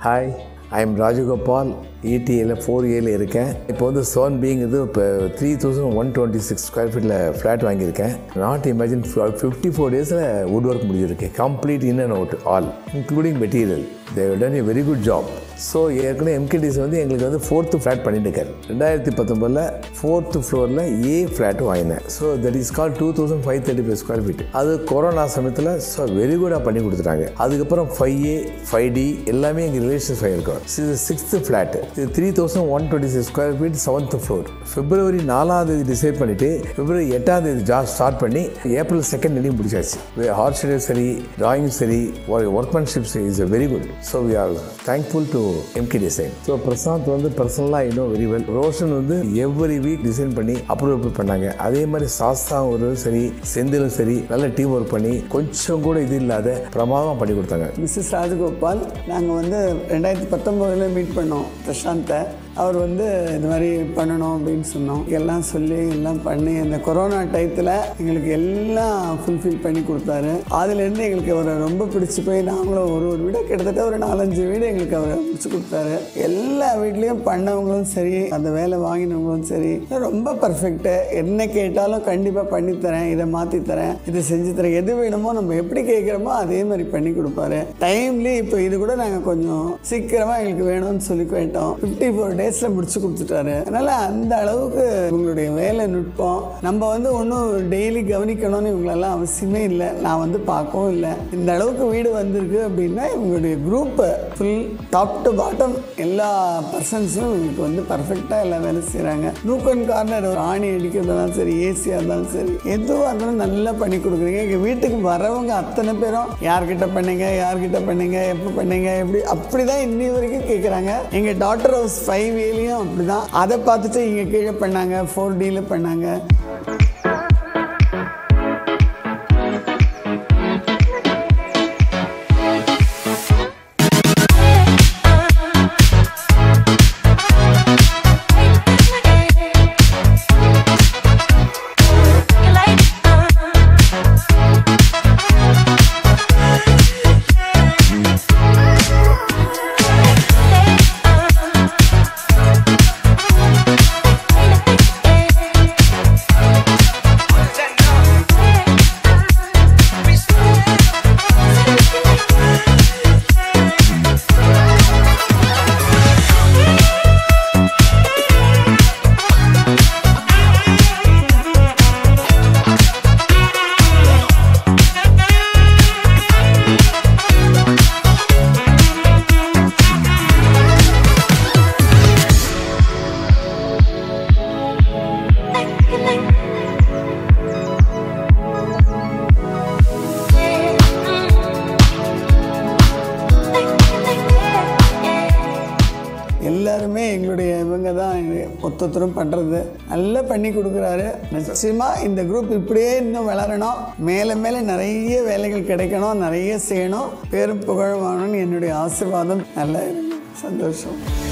hi I am Rajagopal இடியில் four ஏல இருக்கேன் இப்போ வந்து சோன் பீங் இது இப்போ three thousand one twenty six square ஃபீட்டில் ஃப்ளாட் வாங்கியிருக்கேன் நாட் இமேஜின் ஃபிஃப்டி ஃபோர் டேஸில் வுட் ஒர்க் முடிஞ்சிருக்கு complete in and out all including material they've done a very good job so ஏற்கனவே எம்கேடிஸ் வந்து எங்களுக்கு வந்து ஃபோர்த்து ஃப்ளாட் பண்ணிட்டு இருக்காரு ரெண்டாயிரத்தி பத்தொம்பதில் ஃபோர்த்து ஃப்ளோரில் ஏ ஃப்ளாட் வாங்கினேன் ஸோ தட் இஸ் கால் two thousand five thirty five square feet அது கொரோனா சமயத்தில் ஸோ வெரி குடாக பண்ணி கொடுத்துட்டாங்க அதுக்கப்புறம் ஃபைவ் ஏ ஃபைவ் டி எல்லாமே எங்கள் ரிலேஷன்ஸ் ஆகிருக்கோம் இது சிக்ஸ்த்து ஃப்ளாட் இது three thousand one twenty six square feet seventh floor பிப்ரவரி நாலாம் தேதி டிசைட் பண்ணிவிட்டு பிப்ரவரி எட்டாம் தேதி ஜா ஸ்டார்ட் பண்ணி ஏப்ரல் செகண்ட் அடி முடிச்சாச்சு ஹார்ட் ஷெடியூல் சரி டிராயிங் சரி workmanship is very good so we are thankful to MK design so Prashanth வந்து பர்சனலாக இன்னும் வெரி வெல் ரோஷன் வந்து எவ்ரி வீக் டிசைன் பண்ணி அப்ரூவல் பண்ணாங்க அதே மாதிரி சாஸ்தா ஒரு சரி செந்திலும் சரி நல்ல டீம் ஒர்க் பண்ணி கொஞ்சம் கூட இது இல்லாத பிரமாதம் பண்ணி கொடுத்தாங்க மிஸ்ஸஸ் ராஜகோபால் நாங்கள் வந்து ரெண்டாயிரத்தி பத்தொம்போதில் மீட் பண்ணோம் பிரசாந்தை அவர் வந்து இந்த மாதிரி பண்ணணும் அப்படின்னு சொன்னோம் எல்லாம் சொல்லி எல்லாம் பண்ணி இந்த கொரோனா டயத்தில் எங்களுக்கு எல்லாம் ஃபுல்ஃபில் பண்ணி கொடுத்தாரு அதுலேருந்து எங்களுக்கு அவரை ரொம்ப பிடிச்சி போய் நாங்களும் ஒரு ஒரு வீடை கிட்டத்தட்ட ஒரு நாலஞ்சு வீடு எங்களுக்கு அவரை முடிச்சு கொடுத்தாரு எல்லா வீட்லேயும் பண்ணவங்களும் சரி அந்த வேலை வாங்கினவங்களும் சரி ரொம்ப பர்ஃபெக்ட்டு என்ன கேட்டாலும் கண்டிப்பாக பண்ணித்தரேன் இதை மாற்றி தரேன் இதை செஞ்சு தரேன் எது வேணுமோ நம்ம எப்படி கேட்குறோமோ அதே மாதிரி பண்ணி கொடுப்பாரு டைம்லி இப்போ இது கூட நாங்கள் கொஞ்சம் சீக்கிரமாக எங்களுக்கு வேணும்னு சொல்லி கேட்டோம் ஃபிஃப்டி ஃபோர் டேஸில் முடிச்சு கொடுத்துட்டாரு அதனால் அந்த அளவுக்கு உங்களுடைய வேலை நுட்பம் நம்ம வந்து ஒன்றும் டெய்லி கவனிக்கணும்னு இவங்களெல்லாம் அவசியமே இல்லை நான் வந்து பார்க்கவும் இல்லை இந்த அளவுக்கு வீடு வந்திருக்கு அப்படின்னா இவங்களுடைய group full top to bottom எல்லா பர்சன்ஸும் இவங்களுக்கு வந்து பர்ஃபெக்டாக எல்லா வேலை செய்கிறாங்க நூக் அண்ட் கார்னர் ஒரு ஆணி அடிக்கிறதுனாலும் சரி ஏசியாக இருந்தாலும் சரி எதுவாக இருந்தாலும் நல்லா பண்ணி கொடுக்குறீங்க எங்கள் வீட்டுக்கு வரவங்க அத்தனை பேரும் யார்கிட்ட பண்ணீங்க யார்கிட்ட பண்ணீங்க எப்போ பண்ணீங்க எப்படி அப்படி தான் இன்னி வரைக்கும் கேட்குறாங்க எங்கள் டாக்டர் ஹவுஸ் ஃபைவ் ஏலையும் அப்படி தான் அதை பார்த்துட்டு இங்கே கீழே பண்ணாங்க ஃபோர் டியில் பண்ணாங்க எல்லாருமே எங்களுடைய இவங்க தான் ஒத்தொத்தரும் பண்ணுறது நல்லா பண்ணி கொடுக்குறாரு நிச்சயமாக இந்த குரூப் இப்படியே இன்னும் வளரணும் மேலே மேலே நிறைய வேலைகள் கிடைக்கணும் நிறைய செய்யணும் பேரும் புகழும் வாங்கணும்னு என்னுடைய ஆசீர்வாதம் நல்லா இருக்கு சந்தோஷம்